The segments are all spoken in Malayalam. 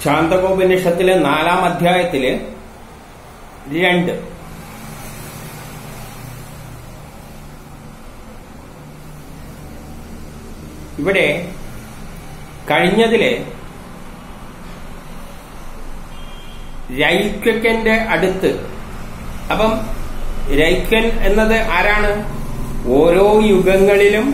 ശാന്തകോപനിഷത്തിലെ നാലാം അധ്യായത്തില് രണ്ട് ഇവിടെ കഴിഞ്ഞതില് രൈക്വക്കന്റെ അടുത്ത് അപ്പം രൈക്വൻ എന്നത് ആരാണ് ഓരോ യുഗങ്ങളിലും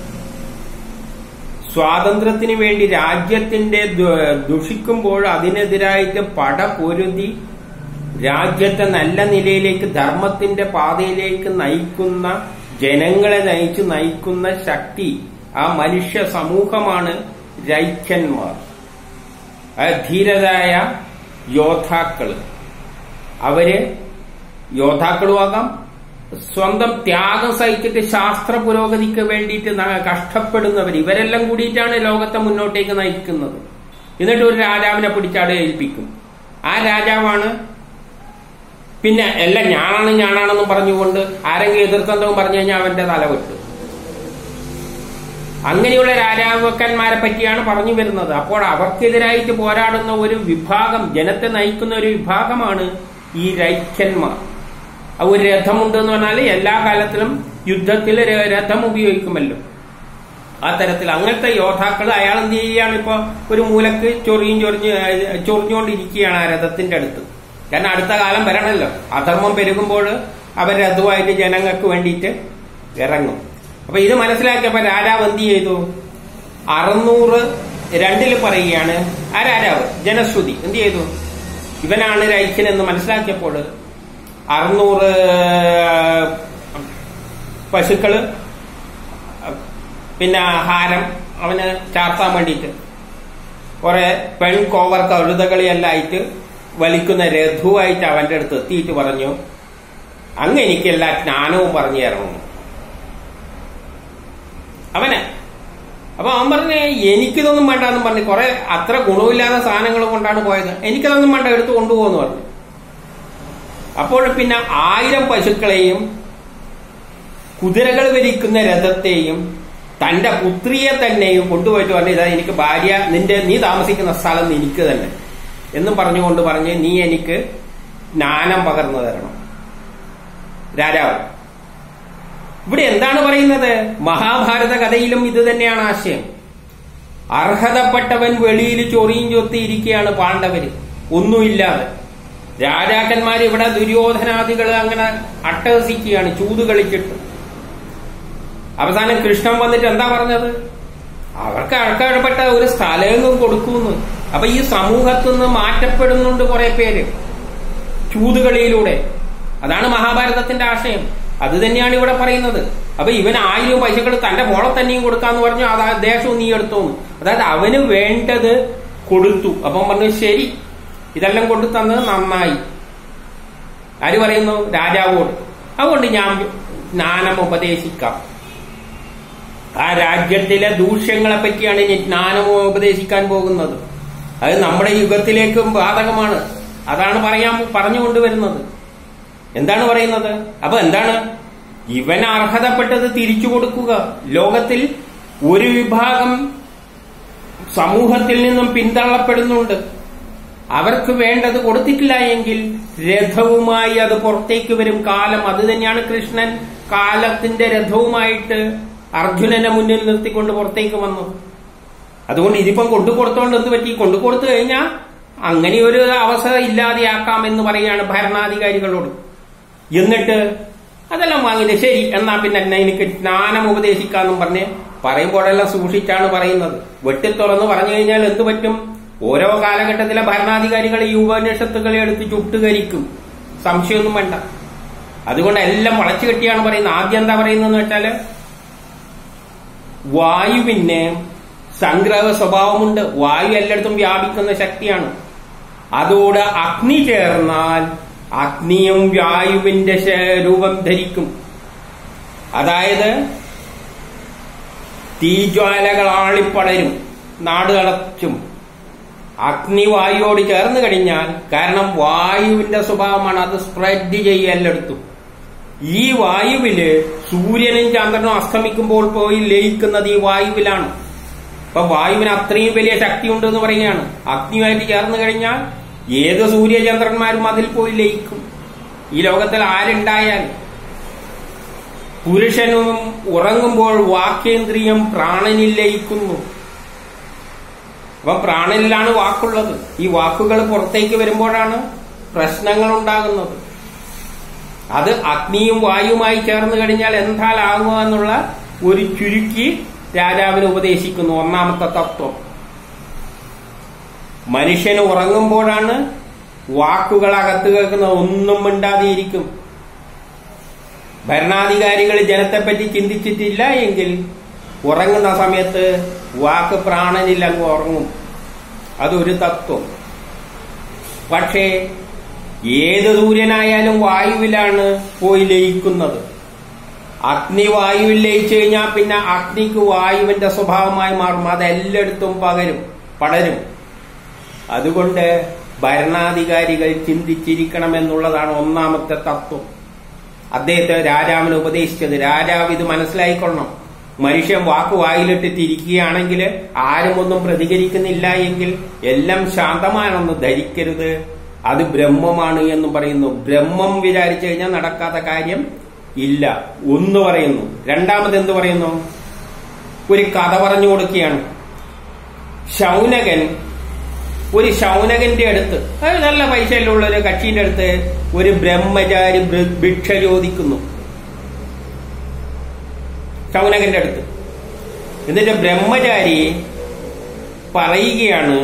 സ്വാതന്ത്ര്യത്തിന് വേണ്ടി രാജ്യത്തിന്റെ ദു- ദുഷിക്കുമ്പോൾ അതിനെതിരായിട്ട് പട പൊരുതി രാജ്യത്തെ നല്ല നിലയിലേക്ക് ധർമ്മത്തിന്റെ പാതയിലേക്ക് നയിക്കുന്ന ജനങ്ങളെ നയിച്ചു നയിക്കുന്ന ശക്തി ആ മനുഷ്യ സമൂഹമാണ് രൈക്യന്മാർ ആ ധീരരായ യോദ്ധാക്കള് അവര് യോദ്ധാക്കളുമാകാം സ്വന്തം ത്യാഗം സഹിച്ചിട്ട് ശാസ്ത്ര പുരോഗതിക്ക് വേണ്ടിയിട്ട് ന- കഷ്ടപ്പെടുന്നവർ ഇവരെല്ലാം കൂടിയിട്ടാണ് ലോകത്തെ മുന്നോട്ടേക്ക് നയിക്കുന്നത് എന്നിട്ട് ഒരു രാജാവിനെ പിടിച്ചാടെ ഏൽപ്പിക്കും ആ രാജാവാണ് പിന്നെ എല്ലാം ഞാനാണ് ഞാനാണെന്നും പറഞ്ഞുകൊണ്ട് ആരെങ്കിലും എതിർത്തെന്നും പറഞ്ഞു കഴിഞ്ഞാൽ അവന്റെ തല വെട്ടും അങ്ങനെയുള്ള രാജാക്കന്മാരെ പറ്റിയാണ് പറഞ്ഞു വരുന്നത് അപ്പോൾ അവർക്കെതിരായിട്ട് പോരാടുന്ന ഒരു വിഭാഗം ജനത്തെ നയിക്കുന്ന ഒരു വിഭാഗമാണ് ഈ രൈക്യന്മാർ ആ ഒരു രഥമുണ്ട് എന്ന് പറഞ്ഞാൽ എല്ലാ കാലത്തിലും യുദ്ധത്തിൽ ര- രഥം ഉപയോഗിക്കുമല്ലോ ആ തരത്തിൽ അങ്ങനത്തെ യോദ്ധാക്കൾ അയാൾ എന്ത് ചെയ്യുകയാണ് ഇപ്പൊ ഒരു മൂലക്ക് ചൊറിയും ചൊറിഞ്ഞ് ഏഹ് ചൊറിഞ്ഞുകൊണ്ടിരിക്കുകയാണ് ആ രഥത്തിന്റെ അടുത്ത് കാരണം അടുത്ത കാലം വരണമല്ലോ അധർമ്മം പെരുകുമ്പോൾ അവർ രഥമായിട്ട് ജനങ്ങൾക്ക് വേണ്ടിയിട്ട് ഇറങ്ങും അപ്പൊ ഇത് മനസ്സിലാക്കിയപ്പോ രാജാവ് എന്ത് ചെയ്തു അറുന്നൂറ് രണ്ടില് പറയുകയാണ് ആ രാജാവ് ജനശ്രുതി എന്ത് ചെയ്തു ഇവനാണ് രൈക്യൻ എന്ന് മനസ്സിലാക്കിയപ്പോൾ അറുന്നൂറ് പശുക്കള് പിന്നെ ഹാരം അവന് ചാർത്താൻ വേണ്ടിയിട്ട് കുറെ പെൺ കോവർ കഴുതകളിയെല്ലാം ആയിട്ട് വലിക്കുന്ന രഘുവായിട്ട് അവന്റെ അടുത്ത് എത്തിയിട്ട് പറഞ്ഞു അങ്ങ് എനിക്ക് എല്ലാ ജ്ഞാനവും പറഞ്ഞു തരണം അവനെ അപ്പൊ അവൻ പറഞ്ഞ് എനിക്കിതൊന്നും വേണ്ട എന്നും പറഞ്ഞു കുറെ അത്ര ഗുണമില്ലാത്ത സാധനങ്ങൾ കൊണ്ടാണ് പോയത് എനിക്കതൊന്നും വേണ്ട എടുത്ത് കൊണ്ടുപോകുന്നു പറഞ്ഞു അപ്പോൾ പിന്നെ ആയിരം പശുക്കളെയും കുതിരകൾ വരിക്കുന്ന രഥത്തെയും തന്റെ പുത്രിയെ തന്നെയും കൊണ്ടുപോയിട്ട് പറഞ്ഞു ഇതാ എനിക്ക് ഭാര്യ നിന്റെ നീ താമസിക്കുന്ന സ്ഥലം എനിക്ക് തന്നെ എന്നും പറഞ്ഞുകൊണ്ട് പറഞ്ഞ് നീ എനിക്ക് ജ്ഞാനം പകർന്നു തരണം രാജാവ് ഇവിടെ എന്താണ് പറയുന്നത് മഹാഭാരത കഥയിലും ഇത് തന്നെയാണ് ആശയം അർഹതപ്പെട്ടവൻ വെളിയിൽ ചൊറിയും ചൊത്തി ഇരിക്കുകയാണ് പാണ്ഡവര് ഒന്നുമില്ലാതെ രാജാക്കന്മാർ ഇവിടെ ദുര്യോധനാദികൾ അങ്ങനെ അട്ടഹസിക്കുകയാണ് ചൂത് കളിച്ചിട്ട് അവസാനം കൃഷ്ണൻ വന്നിട്ട് എന്താ പറഞ്ഞത് അവർക്ക് അഴക്കഴപ്പെട്ട ഒരു സ്ഥലമെങ്കിലും കൊടുക്കുന്നു അപ്പൊ ഈ സമൂഹത്തിൽ നിന്ന് മാറ്റപ്പെടുന്നുണ്ട് കുറെ പേര് ചൂതുകളിയിലൂടെ അതാണ് മഹാഭാരതത്തിന്റെ ആശയം അത് തന്നെയാണ് ഇവിടെ പറയുന്നത് അപ്പൊ ഇവൻ ആയിരം പൈസകൾ തന്റെ മോളെ തന്നെയും കൊടുക്കാന്ന് പറഞ്ഞു അത് ആ ദേശവും നീ എടുത്തോന്ന് അതായത് അവന് വേണ്ടത് കൊടുത്തു അപ്പം പറഞ്ഞു ശരി ഇതെല്ലാം കൊണ്ടു തന്നത് നന്നായി ആര് പറയുന്നു രാജാവോട് അതുകൊണ്ട് ഞാൻ ജ്ഞാനം ഉപദേശിക്കാം ആ രാജ്യത്തിലെ ദൂഷ്യങ്ങളെ പറ്റിയാണ് ഇനി ജ്ഞാനം ഉപദേശിക്കാൻ പോകുന്നത് അത് നമ്മുടെ യുഗത്തിലേക്കും ബാധകമാണ് അതാണ് പറയാൻ പറഞ്ഞുകൊണ്ടുവരുന്നത് എന്താണ് പറയുന്നത് അപ്പൊ എന്താണ് ഇവൻ അർഹതപ്പെട്ടത് തിരിച്ചു കൊടുക്കുക ലോകത്തിൽ ഒരു വിഭാഗം സമൂഹത്തിൽ നിന്നും പിന്തള്ളപ്പെടുന്നുണ്ട് അവർക്ക് വേണ്ടത് കൊടുത്തിട്ടില്ല എങ്കിൽ രഥവുമായി അത് പുറത്തേക്ക് വരും കാലം അത് തന്നെയാണ് കൃഷ്ണൻ കാലത്തിന്റെ രഥവുമായിട്ട് അർജുനനെ മുന്നിൽ നിർത്തിക്കൊണ്ട് പുറത്തേക്ക് വന്നത് അതുകൊണ്ട് ഇതിപ്പം കൊണ്ടു കൊടുത്തോണ്ട് എന്ത് പറ്റി കൊണ്ടു കൊടുത്തു കഴിഞ്ഞാൽ അങ്ങനെ ഒരു അവസ്ഥ ഇല്ലാതെയാക്കാം എന്ന് പറയുകയാണ് ഭരണാധികാരികളോട് എന്നിട്ട് അതെല്ലാം വാങ്ങിയത് ശരി എന്നാ പിന്നെ എന്നെ എനിക്ക് ജ്ഞാനം ഉപദേശിക്കാന്നും പറഞ്ഞ് പറയുമ്പോഴെല്ലാം സൂക്ഷിച്ചാണ് പറയുന്നത് വെട്ടി തുറന്ന് പറഞ്ഞു കഴിഞ്ഞാൽ എന്ത് പറ്റും ഓരോ കാലഘട്ടത്തിലെ ഭരണാധികാരികൾ ഈ ഉപനിഷത്തുകളെ എടുത്ത് ചുട്ടുകരിക്കും സംശയമൊന്നും വേണ്ട അതുകൊണ്ട് എല്ലാം വളച്ചു കെട്ടിയാണ് പറയുന്നത് ആദ്യം എന്താ പറയുന്നതെന്ന് വെച്ചാല് വായുവിന് സംഗ്രഹ സ്വഭാവമുണ്ട് വായു എല്ലായിടത്തും വ്യാപിക്കുന്ന ശക്തിയാണ് അതോട് അഗ്നി ചേർന്നാൽ അഗ്നിയും വായുവിന്റെ ശ- രൂപം ധരിക്കും അതായത് തീജ്വാലകൾ ആളിപ്പടരും നാട് കടച്ചും അഗ്നി വായുവോട് ചേർന്ന് കഴിഞ്ഞാൽ കാരണം വായുവിന്റെ സ്വഭാവമാണ് അത് സ്പ്രെഡ് ചെയ്യുക എല്ലായിടത്തും ഈ വായുവില് സൂര്യനും ചന്ദ്രനും അസ്തമിക്കുമ്പോൾ പോയി ലയിക്കുന്നത് ഈ വായുവിലാണ് അപ്പൊ വായുവിന് അത്രയും വലിയ ശക്തി ഉണ്ട് എന്ന് പറയുകയാണ് അഗ്നിയുമായിട്ട് ചേർന്ന് കഴിഞ്ഞാൽ ഏത് സൂര്യചന്ദ്രന്മാരും അതിൽ പോയി ലയിക്കും ഈ ലോകത്തിൽ ആരുണ്ടായാൽ പുരുഷനും ഉറങ്ങുമ്പോൾ വാക്കേന്ദ്രിയം പ്രാണനിൽ ലയിക്കുന്നു അപ്പൊ പ്രാണനിലാണ് വാക്കുള്ളത് ഈ വാക്കുകൾ പുറത്തേക്ക് വരുമ്പോഴാണ് പ്രശ്നങ്ങൾ ഉണ്ടാകുന്നത് അത് അഗ്നിയും വായുമായി ചേർന്ന് കഴിഞ്ഞാൽ എന്താലാകുക എന്നുള്ള ഒരു ചുരുക്കി രാജാവിന് ഉപദേശിക്കുന്നു ഒന്നാമത്തെ തത്വം മനുഷ്യന് ഉറങ്ങുമ്പോഴാണ് വാക്കുകൾ അകത്ത് കേൾക്കുന്നത് ഒന്നും മിണ്ടാതെയിരിക്കും ഭരണാധികാരികൾ ജനത്തെപ്പറ്റി ചിന്തിച്ചിട്ടില്ല എങ്കിൽ ഉറങ്ങുന്ന സമയത്ത് വാക്ക് പ്രാണനിൽ അങ്ങ് ഉറങ്ങും അതൊരു തത്വം പക്ഷേ ഏത് സൂര്യനായാലും വായുവിലാണ് പോയി ലയിക്കുന്നത് അഗ്നി വായുവിൽ ലയിച്ചു കഴിഞ്ഞാൽ പിന്നെ അഗ്നിക്ക് വായുവിന്റെ സ്വഭാവമായി മാറും അത് എല്ലായിടത്തും പകരും പടരും അതുകൊണ്ട് ഭരണാധികാരികൾ ചിന്തിച്ചിരിക്കണം എന്നുള്ളതാണ് ഒന്നാമത്തെ തത്വം അദ്ദേഹത്തെ രാജാവിന് ഉപദേശിച്ചത് രാജാവ് ഇത് മനസ്സിലായിക്കൊള്ളണം മനുഷ്യൻ വാക്ക് വായിലിട്ടിട്ട് ഇരിക്കുകയാണെങ്കിൽ ആരും ഒന്നും പ്രതികരിക്കുന്നില്ല എങ്കിൽ എല്ലാം ശാന്തമാണെന്ന് ധരിക്കരുത് അത് ബ്രഹ്മമാണ് എന്ന് പറയുന്നു ബ്രഹ്മം വിചാരിച്ചു കഴിഞ്ഞാൽ നടക്കാത്ത കാര്യം ഇല്ല ഒന്ന് പറയുന്നു രണ്ടാമത് എന്ത് പറയുന്നു ഒരു കഥ പറഞ്ഞു കൊടുക്കുകയാണ് ശൗനകൻ ഒരു ശൗനകന്റെ അടുത്ത് അത് നല്ല പൈസയിലുള്ള ഒരു കക്ഷിന്റെ അടുത്ത് ഒരു ബ്രഹ്മചാരി ബ്ര- ഭിക്ഷ ചോദിക്കുന്നു ശൗനകന്റെ അടുത്ത് എന്നിട്ട് ബ്രഹ്മചാരി പറയുകയാണ്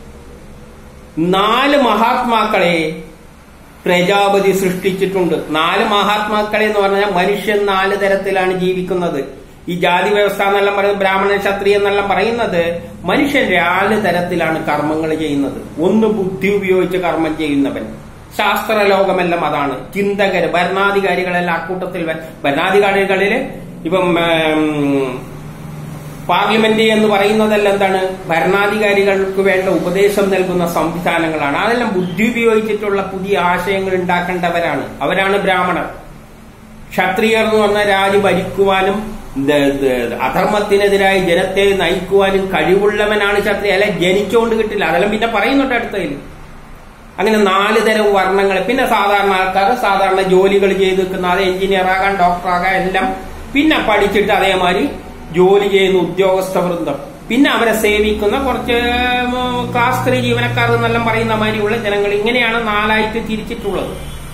നാല് മഹാത്മാക്കളെ പ്രജാപതി സൃഷ്ടിച്ചിട്ടുണ്ട് നാല് മഹാത്മാക്കളെ എന്ന് പറഞ്ഞാൽ മനുഷ്യൻ നാല് തരത്തിലാണ് ജീവിക്കുന്നത് ഈ ജാതി വ്യവസ്ഥ എന്നെല്ലാം പറയുന്നത് ബ്രാഹ്മണൻ ക്ഷത്രിയ എന്നെല്ലാം പറയുന്നത് മനുഷ്യൻ നാല് തരത്തിലാണ് കർമ്മങ്ങൾ ചെയ്യുന്നത് ഒന്ന് ബുദ്ധി ഉപയോഗിച്ച് കർമ്മം ചെയ്യുന്നവൻ ശാസ്ത്രലോകമെല്ലാം അതാണ് ചിന്തകര് ഭരണാധികാരികളെല്ലാം അക്കൂട്ടത്തിൽ വ- ഭരണാധികാരികളില് ഇപ്പം ഉം, പാർലമെന്റ് എന്ന് പറയുന്നതെല്ലാം എന്താണ് ഭരണാധികാരികൾക്ക് വേണ്ട ഉപദേശം നൽകുന്ന സംവിധാനങ്ങളാണ് അതെല്ലാം ബുദ്ധി ഉപയോഗിച്ചിട്ടുള്ള പുതിയ ആശയങ്ങൾ ഉണ്ടാക്കേണ്ടവരാണ് അവരാണ് ബ്രാഹ്മണർ ക്ഷത്രിയർ എന്ന് പറഞ്ഞാൽ രാജ്യം ഭരിക്കുവാനും ദ- ദ- അധർമ്മത്തിനെതിരായി ജനത്തെ നയിക്കുവാനും കഴിവുള്ളവനാണ് ക്ഷത്രിയ അല്ലെ ജനിച്ചുകൊണ്ട് കിട്ടില്ല അതെല്ലാം പിന്നെ പറയുന്നുണ്ട് അടുത്തതിൽ അങ്ങനെ നാല് തരം വർണ്ണങ്ങൾ പിന്നെ സാധാരണ ആൾക്കാർ സാധാരണ ജോലികൾ ചെയ്ത് നിൽക്കുന്ന അത് എഞ്ചിനീയർ ആകാൻ ഡോക്ടർ ആകാൻ എല്ലാം പിന്നെ പഠിച്ചിട്ട് അതേമാതിരി ജോലി ചെയ്യുന്ന ഉദ്യോഗസ്ഥ വൃന്ദം പിന്നെ അവരെ സേവിക്കുന്ന കുറച്ച് ഉം, ക്ലാസ് ത്രീ ജീവനക്കാർ എന്നെല്ലാം പറയുന്ന മാതിരിയുള്ള ജനങ്ങൾ ഇങ്ങനെയാണ് നാലായിട്ട് തിരിച്ചിട്ടുള്ളത്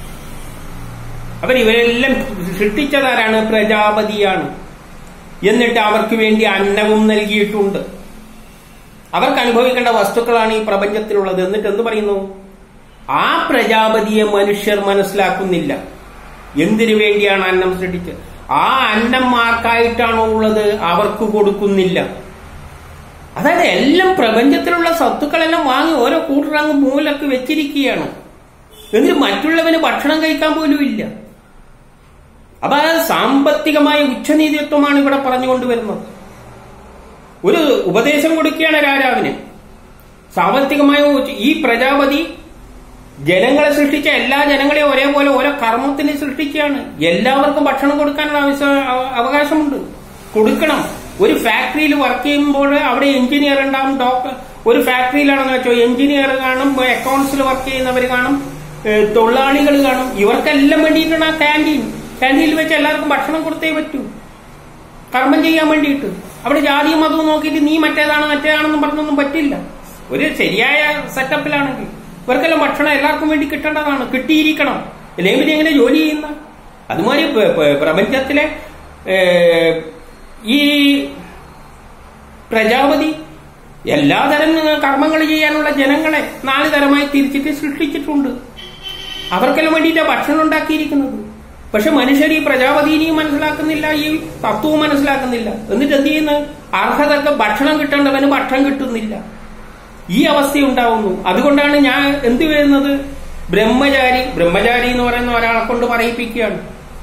അവർ ഇവരെല്ലാം സൃഷ്ടിച്ചതാരാണ് പ്രജാപതിയാണ് എന്നിട്ട് അവർക്ക് വേണ്ടി അന്നവും നൽകിയിട്ടുണ്ട് അവർക്ക് അനുഭവിക്കേണ്ട വസ്തുക്കളാണ് ഈ പ്രപഞ്ചത്തിലുള്ളത് എന്നിട്ട് എന്ത് പറയുന്നു ആ പ്രജാപതിയെ മനുഷ്യർ മനസ്സിലാക്കുന്നില്ല എന്തിനു വേണ്ടിയാണ് അന്നം സൃഷ്ടിച്ചത് ആ അന്നം ആർക്കായിട്ടാണോ ഉള്ളത് അവർക്ക് കൊടുക്കുന്നില്ല അതായത് എല്ലാം പ്രപഞ്ചത്തിലുള്ള സ്വത്തുക്കളെല്ലാം വാങ്ങി ഓരോ കൂട്ടറങ്ങ് മൂലൊക്കെ വെച്ചിരിക്കുകയാണ് എന്നിട്ട് മറ്റുള്ളവന് ഭക്ഷണം കഴിക്കാൻ പോലും ഇല്ല അപ്പൊ ആ സാമ്പത്തികമായ ഉച്ചനീതിത്വമാണ് ഇവിടെ പറഞ്ഞുകൊണ്ടുവരുന്നത് ഒരു ഉപദേശം കൊടുക്കുകയാണ് രാജാവിന് സാമ്പത്തികമായ ഉച്ച- ഈ പ്രജാപതി ജനങ്ങളെ സൃഷ്ടിച്ച എല്ലാ ജനങ്ങളെയും ഒരേപോലെ ഓരോ കർമ്മത്തിന് സൃഷ്ടിക്കുകയാണ് എല്ലാവർക്കും ഭക്ഷണം കൊടുക്കാനുള്ള ആവശ്യ- അവ- അവകാശമുണ്ട് കൊടുക്കണം ഒരു ഫാക്ടറിയിൽ വർക്ക് ചെയ്യുമ്പോൾ അവിടെ എഞ്ചിനീയർ ഉണ്ടാവും ഡോക്ടർ ഒരു ഫാക്ടറിയിലാണെന്ന് വെച്ചോ എഞ്ചിനീയർ കാണും അക്കൗണ്ട്സിൽ വർക്ക് ചെയ്യുന്നവർ കാണും ഏഹ് തൊഴിലാളികൾ കാണും ഇവർക്കെല്ലാം വേണ്ടിയിട്ടാണ് ആ ക്യാൻറ്റീൻ ക്യാൻറ്റീനിൽ വെച്ച് എല്ലാവർക്കും ഭക്ഷണം കൊടുത്തേ പറ്റൂ കർമ്മം ചെയ്യാൻ വേണ്ടിയിട്ട് അവിടെ ജാതിയും മതവും നോക്കിയിട്ട് നീ മറ്റേതാണ് മറ്റേതാണെന്നും പറഞ്ഞൊന്നും പറ്റില്ല ഒരു ശരിയായ സെറ്റപ്പിലാണെങ്കിൽ ഇവർക്കെല്ലാം ഭക്ഷണം എല്ലാവർക്കും വേണ്ടി കിട്ടേണ്ടതാണ് കിട്ടിയിരിക്കണം അല്ലെങ്കിൽ പിന്നെ എങ്ങനെ ജോലി ചെയ്യുന്ന അതുമാതിരി പ- പ- പ്രപഞ്ചത്തിലെ ഏഹ്, ഈ പ്രജാപതി എല്ലാതരം കർമ്മങ്ങൾ ചെയ്യാനുള്ള ജനങ്ങളെ നാല് തരമായി തിരിച്ചിട്ട് സൃഷ്ടിച്ചിട്ടുണ്ട് അവർക്കെല്ലാം വേണ്ടിയിട്ടാണ് ഭക്ഷണം ഉണ്ടാക്കിയിരിക്കുന്നത് പക്ഷെ മനുഷ്യർ ഈ പ്രജാപതിനെയും മനസ്സിലാക്കുന്നില്ല ഈ തത്വവും മനസ്സിലാക്കുന്നില്ല എന്നിട്ട് എന്ത് ചെയ്യുന്നു അർഹതക്ക് ഭക്ഷണം കിട്ടേണ്ടവന് ഭക്ഷണം കിട്ടുന്നില്ല ഈ അവസ്ഥ ഉണ്ടാവുന്നു അതുകൊണ്ടാണ് ഞാൻ എന്ത് വരുന്നത് ബ്രഹ്മചാരി ബ്രഹ്മചാരി എന്ന് പറയുന്ന ഒരാളെ കൊണ്ട് പറയിപ്പിക്കുകയാണ്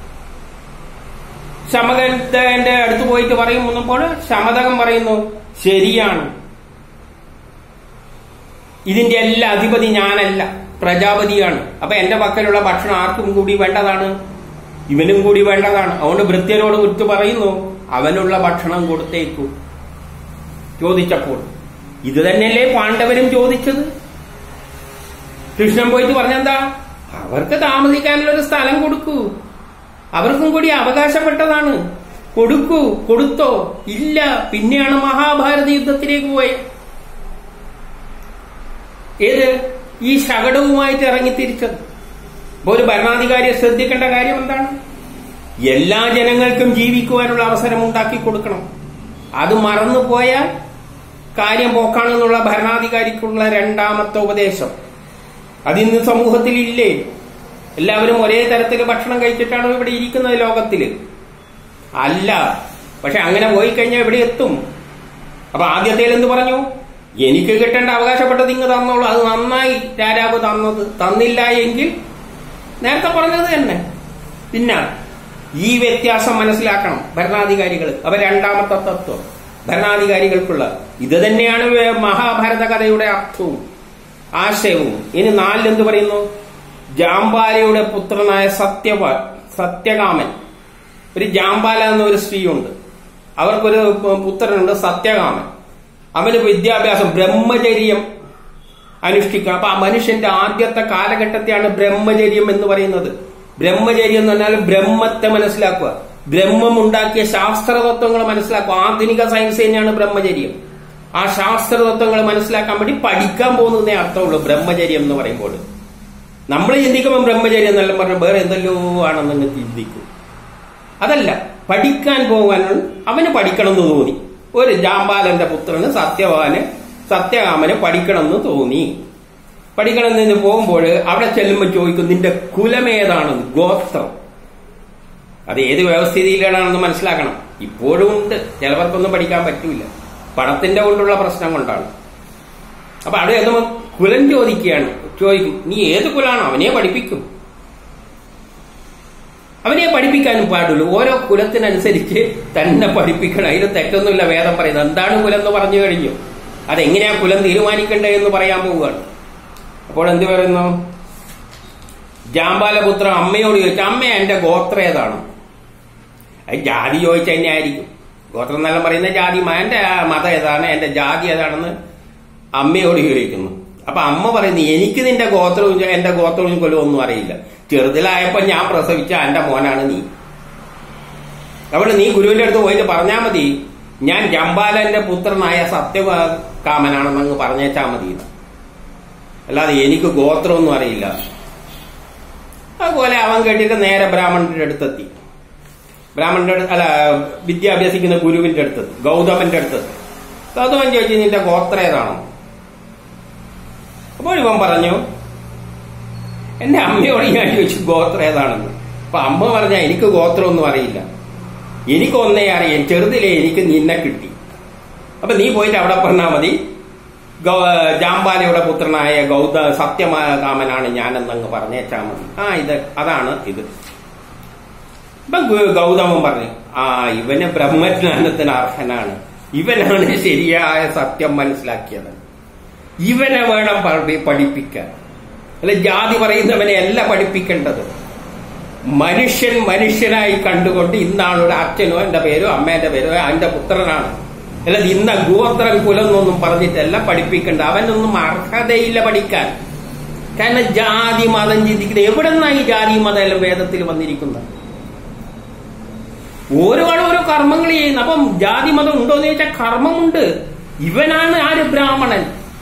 ശമകന്റെ അടുത്ത് പോയിട്ട് പറയുമ്പോൾ ശമതകം പറയുന്നു ശരിയാണ് ഇതിന്റെ എല്ലാ അധിപതി ഞാനല്ല പ്രജാപതിയാണ് അപ്പൊ എന്റെ പക്കലുള്ള ഭക്ഷണം ആർക്കും കൂടി വേണ്ടതാണ് ഇവനും കൂടി വേണ്ടതാണ് അതുകൊണ്ട് ഭൃത്യരോട് വിട്ടു പറയുന്നു അവനുള്ള ഭക്ഷണം കൊടുത്തേക്കൂ ചോദിച്ചപ്പോൾ ഇത് തന്നെയല്ലേ പാണ്ഡവരും ചോദിച്ചത് കൃഷ്ണൻ പോയിട്ട് പറഞ്ഞെന്താ അവർക്ക് താമസിക്കാനുള്ള ഒരു സ്ഥലം കൊടുക്കൂ അവർക്കും കൂടി അവകാശപ്പെട്ടതാണ് കൊടുക്കൂ കൊടുത്തോ ഇല്ല പിന്നെയാണ് മഹാഭാരത യുദ്ധത്തിലേക്ക് പോയത് ഏത് ഈ ശകടവുമായിട്ട് ഇറങ്ങി തിരിച്ചത് അപ്പൊ ഒരു ഭരണാധികാരിയെ ശ്രദ്ധിക്കേണ്ട കാര്യം എന്താണ് എല്ലാ ജനങ്ങൾക്കും ജീവിക്കുവാനുള്ള അവസരം ഉണ്ടാക്കി കൊടുക്കണം അത് മറന്നു പോയാൽ കാര്യം പോക്കാണെന്നുള്ള ഭരണാധികാരിക്കുള്ള രണ്ടാമത്തെ ഉപദേശം അതിന്ന് സമൂഹത്തിൽ ഇല്ലേ എല്ലാവരും ഒരേ തരത്തിൽ ഭക്ഷണം കഴിച്ചിട്ടാണ് ഇവിടെ ഇരിക്കുന്നത് ലോകത്തില് അല്ല പക്ഷെ അങ്ങനെ പോയി കഴിഞ്ഞാൽ എവിടെ എത്തും അപ്പൊ ആദ്യത്തേൽ എന്ത് പറഞ്ഞു എനിക്ക് കിട്ടേണ്ട അവകാശപ്പെട്ടത് ഇങ്ങ് തന്നോളൂ അത് നന്നായി രാജാവ് തന്നത് തന്നില്ല എങ്കിൽ നേരത്തെ പറഞ്ഞത് തന്നെ പിന്നെ ഈ വ്യത്യാസം മനസ്സിലാക്കണം ഭരണാധികാരികൾ അവ രണ്ടാമത്തെ തത്വം ഭരണാധികാരികൾക്കുള്ള ഇത് തന്നെയാണ് വേ- മഹാഭാരത കഥയുടെ അർത്ഥവും ആശയവും ഇനി നാലിൽ എന്ത് പറയുന്നു ജാമ്പാലയുടെ പുത്രനായ സത്യവ സത്യകാമൻ ഒരു ജാമ്പാല എന്ന ഒരു സ്ത്രീയുണ്ട് അവർക്കൊരു പു- പുത്രനുണ്ട് സത്യകാമൻ അവന് വിദ്യാഭ്യാസം ബ്രഹ്മചര്യം അനുഷ്ഠിക്കുക അപ്പൊ ആ മനുഷ്യന്റെ ആദ്യത്തെ കാലഘട്ടത്തെയാണ് ബ്രഹ്മചര്യം എന്ന് പറയുന്നത് ബ്രഹ്മചര്യം എന്ന് പറഞ്ഞാൽ ബ്രഹ്മത്തെ മനസ്സിലാക്കുക ബ്രഹ്മം ഉണ്ടാക്കിയ ശാസ്ത്രതത്വങ്ങൾ മനസ്സിലാക്കുക ആധുനിക സയൻസ് തന്നെയാണ് ബ്രഹ്മചര്യം ആ ശാസ്ത്രതത്വങ്ങൾ മനസ്സിലാക്കാൻ വേണ്ടി പഠിക്കാൻ പോകുന്നതേ അർത്ഥമുള്ളൂ ബ്രഹ്മചര്യം എന്ന് പറയുമ്പോൾ നമ്മൾ ചിന്തിക്കുമ്പോൾ ബ്രഹ്മചര്യം എന്നെല്ലാം പറഞ്ഞാൽ വേറെ എന്തെല്ലോ ആണെന്ന് ചിന്തിക്കും അതല്ല പഠിക്കാൻ പോകാനാണ് അവന് പഠിക്കണം എന്ന് തോന്നി ഒരു ജാമ്പാലന്റെ പുത്രന് സത്യവാന് സത്യകാമന് പഠിക്കണം എന്ന് തോന്നി പഠിക്കണം എന്ന് പോകുമ്പോൾ അവിടെ ചെല്ലുമ്പോൾ ചോദിക്കും നിന്റെ കുലമേതാണ് ഗോത്രം അത് ഏത് വ്യവസ്ഥിതിയിലാണെന്ന് മനസ്സിലാക്കണം ഇപ്പോഴും ഉണ്ട് ചിലവർക്കൊന്നും പഠിക്കാൻ പറ്റൂല പണത്തിന്റെ കൊണ്ടുള്ള പ്രശ്നം കൊണ്ടാണ് അപ്പൊ അവിടെ എത്തുമ്പോൾ കുലം ചോദിക്കുകയാണ് ചോദിക്കും നീ ഏത് കുലാണ് അവനെ പഠിപ്പിക്കും അവനെ പഠിപ്പിക്കാനും പാടുള്ളൂ ഓരോ കുലത്തിനനുസരിച്ച് തന്നെ പഠിപ്പിക്കണം അതിന് തെറ്റൊന്നുമില്ല വേദം പറയുന്നത് എന്താണ് കുലം എന്ന് പറഞ്ഞു കഴിഞ്ഞു അതെങ്ങനെയാ കുലം തീരുമാനിക്കണ്ടേ എന്ന് പറയാൻ പോവുകയാണ് അപ്പോൾ എന്ത് പറയുന്നു ജാമ്പാലപുത്രൻ അമ്മയോട് ചോദിച്ചു അമ്മ എന്റെ ഗോത്രം ഏതാണ് അത് ജാതി ചോദിച്ച തന്നെ ആയിരിക്കും ഗോത്രം എന്നെല്ലാം പറയുന്ന ജാതി മ- എന്റെ മതം ഏതാണ് എന്റെ ജാതി ഏതാണെന്ന് അമ്മയോട് ചോദിക്കുന്നു അപ്പൊ അമ്മ പറയുന്നു എനിക്ക് നിന്റെ ഗോത്രവും ചെ- എന്റെ ഗോത്രവും കൊല്ലവും ഒന്നും അറിയില്ല ചെറുതിലായപ്പോ ഞാൻ പ്രസവിച്ച എന്റെ മോനാണ് നീ അവിടെ നീ ഗുരുവിന്റെ അടുത്ത് പോയിട്ട് പറഞ്ഞാ മതി ഞാൻ ജമ്പാലന്റെ പുത്രനായ സത്യകാമനാണെന്നങ്ങ് പറഞ്ഞേച്ചാ മതി എന്ന്. അല്ലാതെ എനിക്ക് ഗോത്രമൊന്നും അറിയില്ല അതുപോലെ അവൻ കേട്ടിട്ട് നേരെ ബ്രാഹ്മണന്റെ അടുത്തെത്തി ബ്രാഹ്മണന്റെ അടുത്ത് അല്ല വിദ്യ അഭ്യസിക്കുന്ന ഗുരുവിന്റെ അടുത്തെത്തി ഗൗതമന്റെ അടുത്തെത്തി ഗൗതമൻ ചോദിച്ചു നിന്റെ ഗോത്ര ഏതാണോ അപ്പോൾ ഇവൻ പറഞ്ഞു എന്റെ അമ്മയോട് ഞാൻ ചോദിച്ചു ഗോത്രം ഏതാണെന്ന് അപ്പൊ അമ്മ പറഞ്ഞ എനിക്ക് ഗോത്രമൊന്നും അറിയില്ല എനിക്ക് ഒന്നേ അറിയാം ചെറുതിലേ എനിക്ക് നിന്നെ കിട്ടി അപ്പൊ നീ പോയിട്ട് അവിടെ പറഞ്ഞാൽ മതി ഗൗ- ജാമ്പാലയുടെ പുത്രനായ ഗൗത സത്യകാമനാണ് ഞാനെന്നങ്ങ് പറഞ്ഞേച്ചാ മതി ആ ഇത് അതാണ് ഇത് ഇപ്പൊ ഗു- ഗൗതമൻ പറഞ്ഞു ആ ഇവന് ബ്രഹ്മജ്ഞാനത്തിന് അർഹനാണ് ഇവനാണ് ശരിയായ സത്യം മനസ്സിലാക്കിയത് ഇവനെ വേണം പഠി- പഠിപ്പിക്കാൻ അല്ല ജാതി പറയുന്നവനെ അല്ല പഠിപ്പിക്കേണ്ടത് മനുഷ്യൻ മനുഷ്യനായി കണ്ടുകൊണ്ട് ഇന്നാണ് ഒരു അച്ഛനോ എന്റെ പേരോ അമ്മേന്റെ പേരോ എന്റെ പുത്രനാണ് അല്ലാതെ ഇന്ന ഗോത്രം കുലന്നൊന്നും പറഞ്ഞിട്ടല്ല പഠിപ്പിക്കേണ്ട അവനൊന്നും അർഹതയില്ല പഠിക്കാൻ കാരണം ജാതി മതം ചിന്തിക്കുന്നത് എവിടെ നിന്നാണ് ഈ ജാതി മതം എല്ലാം വേദത്തിൽ വന്നിരിക്കുന്നത് ഓരോ ആളും ഓരോ കർമ്മങ്ങൾ ചെയ്യുന്നു അപ്പം ജാതി മതം ഉണ്ടോ എന്ന് ചോദിച്ചാൽ കർമ്മമുണ്ട് ഇവനാണ് ആര് ബ്രാഹ്മണൻ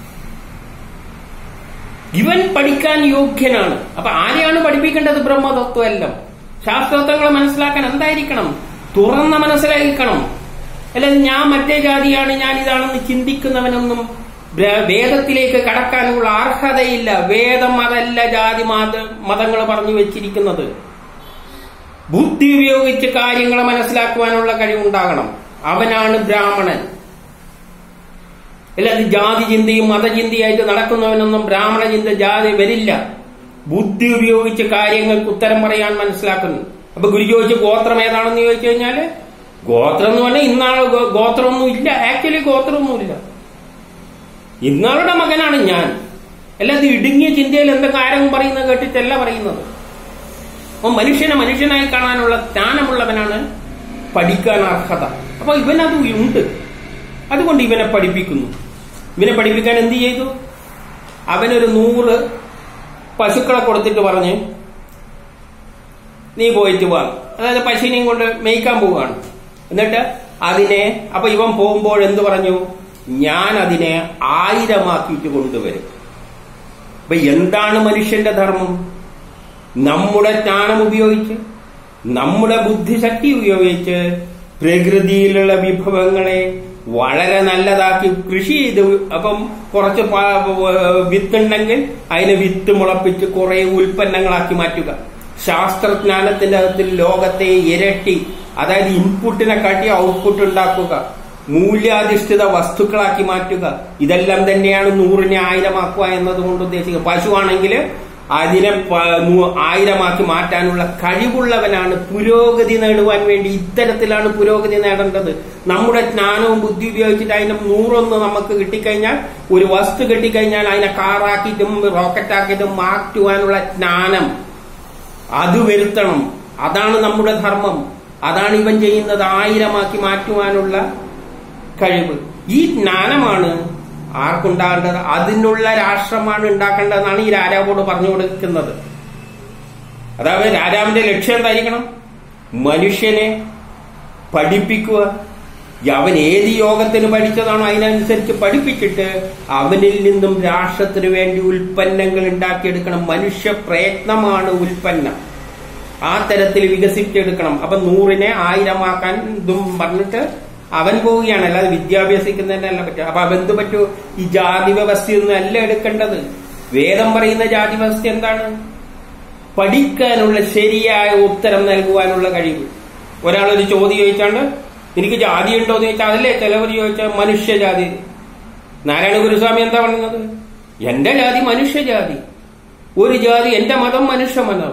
ഇവൻ പഠിക്കാൻ യോഗ്യനാണ് അപ്പൊ ആരെയാണ് പഠിപ്പിക്കേണ്ടത് ബ്രഹ്മതത്വമെല്ലാം ശാസ്ത്രത്വങ്ങളെ മനസ്സിലാക്കാൻ എന്തായിരിക്കണം തുറന്ന മനസ്സിലായിരിക്കണം അല്ലാതെ ഞാൻ മറ്റേ ജാതിയാണ് ഞാൻ ഇതാണെന്ന് ചിന്തിക്കുന്നവനൊന്നും ബ്ര- വേദത്തിലേക്ക് കടക്കാനുള്ള അർഹതയില്ല വേദം അതല്ല ജാതി മത മതങ്ങൾ പറഞ്ഞു വെച്ചിരിക്കുന്നത് ബുദ്ധി ഉപയോഗിച്ച് കാര്യങ്ങളെ മനസ്സിലാക്കുവാനുള്ള കഴിവുണ്ടാകണം അവനാണ് ബ്രാഹ്മണൻ അല്ലാതെ ജാതി ചിന്തയും മതചിന്തയായിട്ട് നടക്കുന്നവനൊന്നും ബ്രാഹ്മണ ചിന്ത ജാതി വരില്ല ബുദ്ധി ഉപയോഗിച്ച് കാര്യങ്ങൾക്ക് ഉത്തരം പറയാൻ മനസ്സിലാക്കുന്നു അപ്പൊ ഗുരു ചോദിച്ചു ഗോത്രം ഏതാണെന്ന് ചോദിച്ചു കഴിഞ്ഞാല് ഗോത്രം എന്ന് പറഞ്ഞാൽ ഇന്നാള് ഗോ- ഗോത്രമൊന്നും ഇല്ല ആക്ച്വലി ഗോത്രമൊന്നുമില്ല ഇന്നാളുടെ മകനാണ് ഞാൻ അല്ലാതെ ഇടുങ്ങിയ ചിന്തയിൽ എന്തൊക്കെ ആരെങ്കിലും പറയുന്നത് കേട്ടിട്ടല്ല പറയുന്നത് അപ്പൊ മനുഷ്യനെ മനുഷ്യനായി കാണാനുള്ള ജ്ഞാനമുള്ളവനാണ് പഠിക്കാൻ അർഹത അപ്പൊ ഇവനത് ഉണ്ട് അതുകൊണ്ട് ഇവനെ പഠിപ്പിക്കുന്നു ഇവനെ പഠിപ്പിക്കാൻ എന്ത് ചെയ്തു അവനൊരു നൂറ് പശുക്കളെ കൊടുത്തിട്ട് പറഞ്ഞ് നീ പോയിട്ട് വാ അതായത് പശുവിനെയും കൊണ്ട് മേയ്ക്കാൻ പോവുകയാണ് എന്നിട്ട് അതിനെ അപ്പൊ ഇവൻ പോകുമ്പോൾ എന്ത് പറഞ്ഞു ഞാൻ അതിനെ ആയിരമാക്കിയിട്ട് കൊണ്ടുവരും അപ്പൊ എന്താണ് മനുഷ്യന്റെ ധർമ്മം നമ്മുടെ ജ്ഞാനം ഉപയോഗിച്ച് നമ്മുടെ ബുദ്ധിശക്തി ഉപയോഗിച്ച് പ്രകൃതിയിലുള്ള വിഭവങ്ങളെ വളരെ നല്ലതാക്കി കൃഷി ചെയ്ത് അപ്പം കുറച്ച് പ- വിത്തുണ്ടെങ്കിൽ അതിനെ വിത്ത് മുളപ്പിച്ച് കുറെ ഉൽപ്പന്നങ്ങളാക്കി മാറ്റുക ശാസ്ത്രജ്ഞാനത്തിന്റെ അകത്തിൽ ലോകത്തെ ഇരട്ടി അതായത് ഇൻപുട്ടിനെ കാട്ടി ഔട്ട്പുട്ട് ഉണ്ടാക്കുക മൂല്യാധിഷ്ഠിത വസ്തുക്കളാക്കി മാറ്റുക ഇതെല്ലാം തന്നെയാണ് നൂറിനെ ആയിരമാക്കുക എന്നതുകൊണ്ട് ഉദ്ദേശിക്കുന്നത് പശുവാണെങ്കിൽ അതിനെ പ- നൂ- ആയിരമാക്കി മാറ്റാനുള്ള കഴിവുള്ളവനാണ് പുരോഗതി നേടുവാൻ വേണ്ടി ഇത്തരത്തിലാണ് പുരോഗതി നേടേണ്ടത് നമ്മുടെ ജ്ഞാനവും ബുദ്ധി ഉപയോഗിച്ചിട്ട് അതിനെ നൂറൊന്ന് നമുക്ക് കിട്ടിക്കഴിഞ്ഞാൽ ഒരു വസ്തു കിട്ടിക്കഴിഞ്ഞാൽ അതിനെ കാറാക്കിയിട്ടും റോക്കറ്റാക്കിയിട്ടും മാറ്റുവാനുള്ള ജ്ഞാനം അത് വരുത്തണം അതാണ് നമ്മുടെ ധർമ്മം അതാണ് ഇവൻ ചെയ്യുന്നത് ആയിരമാക്കി മാറ്റുവാനുള്ള കഴിവ് ഈ ജ്ഞാനമാണ് ആർക്കുണ്ടാകേണ്ടത് അതിനുള്ള രാഷ്ട്രമാണ് ഉണ്ടാക്കേണ്ടതെന്നാണ് ഈ രാജാവോട് പറഞ്ഞു കൊടുക്കുന്നത് അതായത് രാജാവിന്റെ ലക്ഷ്യം എന്തായിരിക്കണം മനുഷ്യനെ പഠിപ്പിക്കുക അവൻ ഏത് യോഗത്തിന് പഠിച്ചതാണോ അതിനനുസരിച്ച് പഠിപ്പിച്ചിട്ട് അവനിൽ നിന്നും രാഷ്ട്രത്തിന് വേണ്ടി ഉൽപ്പന്നങ്ങൾ ഉണ്ടാക്കിയെടുക്കണം മനുഷ്യ പ്രയത്നമാണ് ഉൽപ്പന്നം ആ തരത്തിൽ വികസിപ്പിച്ചെടുക്കണം അപ്പൊ നൂറിനെ ആയിരമാക്കാൻ ഇതും പറഞ്ഞിട്ട് അവൻ പോവുകയാണ് അല്ലാതെ വിദ്യാഭ്യാസിക്കുന്നതിനല്ല പറ്റുക അപ്പൊ അവൻ എന്ത് പറ്റൂ ഈ ജാതി വ്യവസ്ഥയൊന്നും അല്ല എടുക്കേണ്ടത് വേദം പറയുന്ന ജാതി വ്യവസ്ഥ എന്താണ് പഠിക്കാനുള്ള ശരിയായ ഉത്തരം നൽകുവാനുള്ള കഴിവ് ഒരാളൊരു ചോദ്യം ചോദിച്ചാണ്ട് എനിക്ക് ജാതി ഉണ്ടോ എന്ന് ചോദിച്ചാൽ അതല്ലേ ചിലവർ ചോദിച്ചാൽ മനുഷ്യജാതി നാരായണ ഗുരുസ്വാമി എന്താ പറയുന്നത് എന്റെ ജാതി മനുഷ്യജാതി ഒരു ജാതി എന്റെ മതം മനുഷ്യ മതം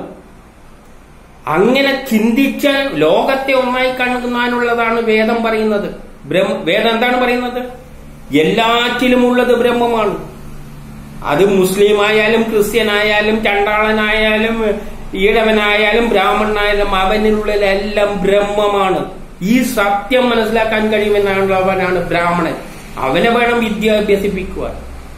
അങ്ങനെ ചിന്തിച്ച ലോകത്തെ ഒന്നായി കാണുവാനുള്ളതാണ് വേദം പറയുന്നത് ബ്രഹ്മ വേദം എന്താണ് പറയുന്നത് എല്ലാറ്റിലും ഉള്ളത് ബ്രഹ്മമാണ് അത് മുസ്ലിം ആയാലും ക്രിസ്ത്യൻ ആയാലും ചണ്ടാളനായാലും ഈഴവനായാലും ബ്രാഹ്മണനായാലും അവനിലുള്ളതെല്ലാം ബ്രഹ്മമാണ് ഈ സത്യം മനസ്സിലാക്കാൻ കഴിയുമെന്നുള്ളവനാണ് ബ്രാഹ്മണൻ അവനെ വേണം വിദ്യ അഭ്യസിപ്പിക്കുവാൻ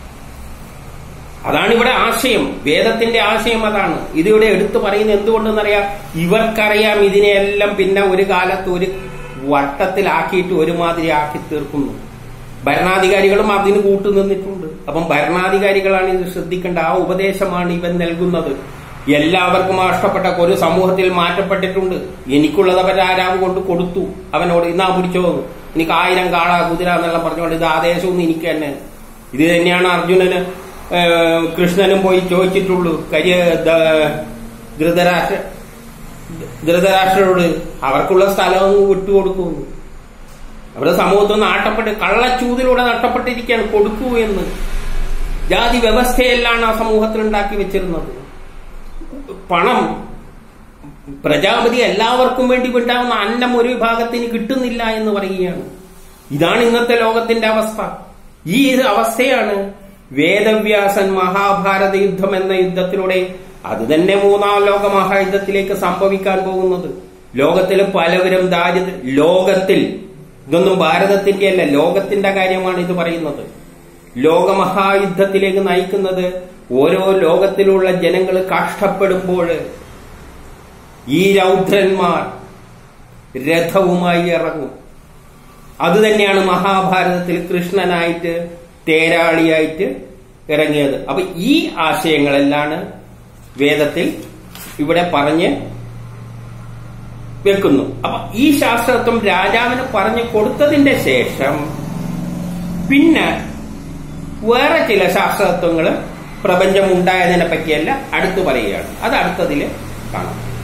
അതാണ് ഇവിടെ ആശയം വേദത്തിന്റെ ആശയം അതാണ് ഇതിവിടെ എടുത്തു പറയുന്നത് എന്തുകൊണ്ടെന്നറിയാം ഇവർക്കറിയാം ഇതിനെയെല്ലാം പിന്നെ ഒരു കാലത്ത് ഒരു വട്ടത്തിലാക്കിയിട്ട് ഒരുമാതിരി ആക്കി തീർക്കുന്നു ഭരണാധികാരികളും അതിന് കൂട്ടു നിന്നിട്ടുണ്ട് അപ്പം ഭരണാധികാരികളാണ് ഇത് ശ്രദ്ധിക്കേണ്ട ആ ഉപദേശമാണ് ഇവൻ നൽകുന്നത് എല്ലാവർക്കും നഷ്ടപ്പെട്ട ഒരു സമൂഹത്തിൽ മാറ്റപ്പെട്ടിട്ടുണ്ട് എനിക്കുള്ളത് അവർ ആരാവ് കൊണ്ട് കൊടുത്തു അവനോട് ഇന്നാ പിടിച്ചോ എനിക്ക് ആയിരം കാള കുതിര എന്നെല്ലാം പറഞ്ഞുകൊണ്ട് ഇത് ആദേശമൊന്നും എനിക്ക് തന്നെ ഇത് തന്നെയാണ് അർജുനന് ഏഹ്, കൃഷ്ണനും പോയി ചോദിച്ചിട്ടുള്ളൂ കരിയ ദ- ധൃതരാഷ്ട്ര ധൃതരാഷ്ട്രരോട് അവർക്കുള്ള സ്ഥലം വിട്ടുകൊടുക്കുന്നു അവരുടെ സമൂഹത്തിൽ നിന്ന് ആട്ടപ്പെട്ട് കള്ളച്ചൂതിലൂടെ നഷ്ടപ്പെട്ടിരിക്കുകയാണ് കൊടുക്കൂ എന്ന് ജാതി വ്യവസ്ഥയെല്ലാം ആ സമൂഹത്തിൽ ഉണ്ടാക്കി വെച്ചിരുന്നത് പണം പ്രജാപതി എല്ലാവർക്കും വേണ്ടി വിട്ടാവുന്ന അന്നം ഒരു വിഭാഗത്തിന് കിട്ടുന്നില്ല എന്ന് പറയുകയാണ് ഇതാണ് ഇന്നത്തെ ലോകത്തിന്റെ അവസ്ഥ ഈ അവസ്ഥയാണ് വേദവ്യാസൻ മഹാഭാരത യുദ്ധം എന്ന യുദ്ധത്തിലൂടെ അത് തന്നെ മൂന്നാം ലോക മഹായുദ്ധത്തിലേക്ക് സംഭവിക്കാൻ പോകുന്നത് ലോകത്തിൽ പലവരും ദാരിദ്ര്യ ലോകത്തിൽ ഇതൊന്നും ഭാരതത്തിന്റെ അല്ല ലോകത്തിന്റെ കാര്യമാണ് ഇത് പറയുന്നത് ലോകമഹായുദ്ധത്തിലേക്ക് നയിക്കുന്നത് ഓരോ ലോകത്തിലുള്ള ജനങ്ങൾ കഷ്ടപ്പെടുമ്പോൾ ഈ രൗദ്രന്മാർ രഥവുമായി ഇറങ്ങും അത് തന്നെയാണ് മഹാഭാരതത്തിൽ കൃഷ്ണനായിട്ട് തേരാളിയായിട്ട് ഇറങ്ങിയത് അപ്പൊ ഈ ആശയങ്ങളെല്ലാണ് വേദത്തിൽ ഇവിടെ പറഞ്ഞ് വെക്കുന്നു അപ്പൊ ഈ ശാസ്ത്രത്വം രാജാവിന് പറഞ്ഞു കൊടുത്തതിന്റെ ശേഷം പിന്നെ വേറെ ചില ശാസ്ത്രത്വങ്ങൾ പ്രപഞ്ചം ഉണ്ടായതിനെ പറ്റിയല്ല അടുത്ത് പറയുകയാണ് അത് അടുത്തതിൽ കാണാം